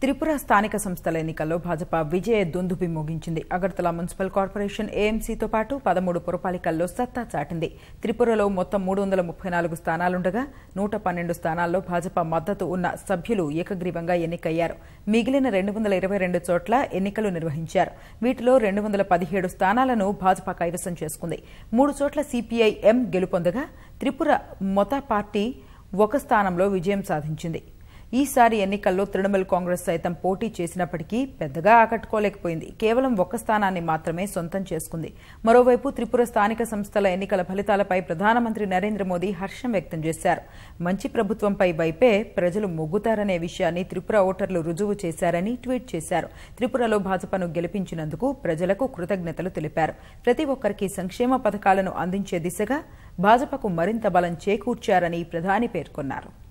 త్రిపుర స్థానిక సంస్థల ఎన్నికల్లో భాజపా విజయ దుందుబి మోగించింది అగర్తల మున్సిపల్ కార్పొరేషన్ ఏఎంసీతో పాటు పదమూడు పురపాలికల్లో సత్తా చాటింది త్రిపురలో మొత్తం మూడు వందల ముప్పై నాలుగు స్థానాలుండగా నూట పన్నెండు స్థానాల్లో భాజపా మద్దతు ఉన్న సభ్యులు ఏకగ్రీవంగా ఎన్నికయ్యారు మిగిలిన రెండు వందల ఇరవై రెండు చోట్ల ఎన్నికలు నిర్వహించారు వీటిలో రెండు వందల పదిహేడు స్థానాలను భాజపా కైవసం చేసుకుంది మూడు చోట్ల సిపిఐ ఎం గెలుపొందగా త్రిపుర మొత పార్టీ ఒక స్థానంలో విజయం సాధించింది ఈసారి ఎన్నికల్లో తృణమూల్ కాంగ్రెస్ సైతం పోటీ చేసినప్పటికీ పెద్దగా ఆకట్టుకోలేకపోయింది కేవలం ఒక్క స్థానాన్ని మాత్రమే సొంతం చేసుకుంది మరోవైపు త్రిపుర స్థానిక సంస్థల ఎన్నికల ఫలితాలపై ప్రధానమంత్రి నరేంద్ర మోదీ హర్షం వ్యక్తం చేశారు మంచి ప్రభుత్వంపై వైపే ప్రజలు మొగ్గుతారనే విషయాన్ని త్రిపుర ఓటర్లు రుజువు చేశారని ట్వీట్ చేశారు త్రిపురలో భాజపాను గెలిపించినందుకు ప్రజలకు కృతజ్ఞతలు తెలిపారు ప్రతి ఒక్కరికి సంక్షేమ పథకాలను అందించే దిశగా భాజపాకు మరింత బలం చేకూర్చారని ప్రధాని పేర్కొన్నారు